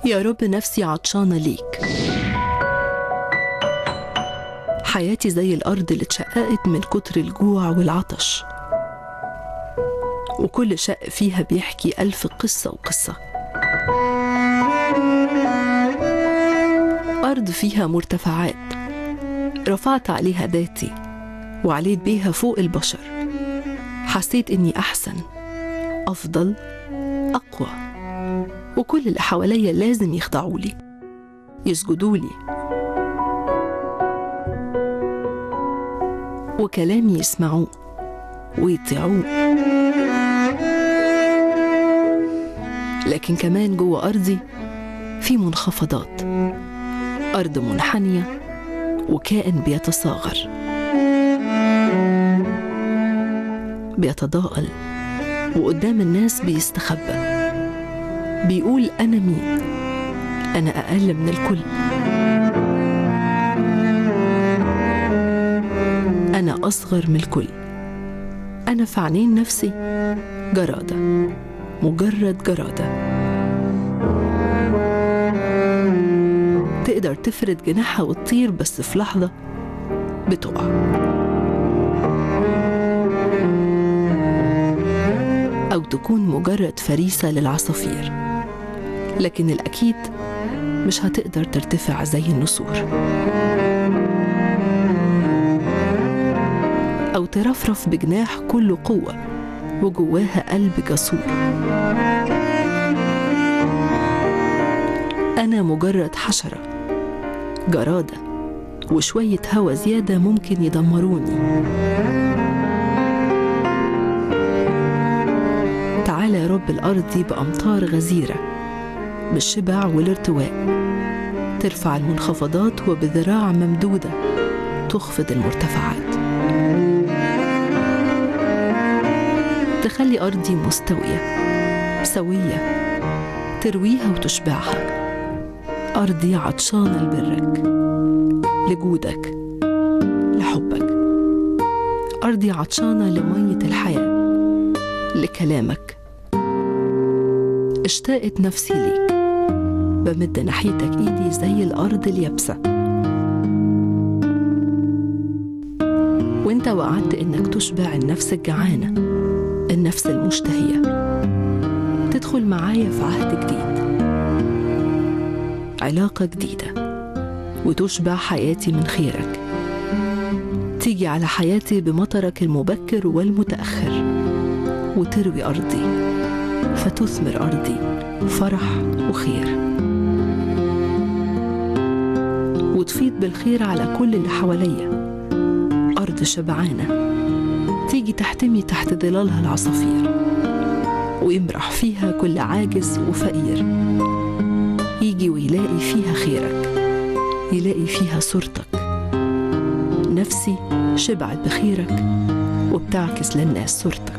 يا رب نفسي عطشانة ليك حياتي زي الأرض اللي اتشققت من كتر الجوع والعطش وكل شق فيها بيحكي ألف قصة وقصة أرض فيها مرتفعات رفعت عليها ذاتي وعليت بيها فوق البشر حسيت إني أحسن أفضل أقوى وكل اللي حواليا لازم يخضعوا لي يسجدوا لي وكلامي يسمعوه ويطيعوه لكن كمان جوه أرضي في منخفضات أرض منحنية وكائن بيتصاغر بيتضاءل وقدام الناس بيستخبى بيقول أنا مين أنا أقل من الكل أنا أصغر من الكل أنا في عينين نفسي جرادة مجرد جرادة تقدر تفرد جناحها وتطير بس في لحظة بتقع أو تكون مجرد فريسة للعصافير لكن الأكيد مش هتقدر ترتفع زي النسور أو ترفرف بجناح كله قوة وجواها قلب جسور أنا مجرد حشرة جرادة وشوية هوا زيادة ممكن يدمروني تعالى يا رب الأرض بأمطار غزيرة بالشبع والارتواء ترفع المنخفضات وبذراع ممدودة تخفض المرتفعات تخلي أرضي مستوية سوية ترويها وتشبعها أرضي عطشانة لبرك لجودك لحبك أرضي عطشانة لمية الحياة لكلامك اشتاقت نفسي ليك بمد ناحيتك ايدي زي الأرض اليابسة وانت وعدت انك تشبع النفس الجعانة النفس المشتهية تدخل معايا في عهد جديد علاقة جديدة وتشبع حياتي من خيرك تيجي على حياتي بمطرك المبكر والمتأخر وتروي أرضي فتثمر أرضي فرح وخير وتفيض بالخير على كل اللي حواليا أرض شبعانة تيجي تحتمي تحت ظلالها العصافير ويمرح فيها كل عاجز وفقير يجي ويلاقي فيها خيرك يلاقي فيها صورتك نفسي شبعت بخيرك وبتعكس للناس صورتك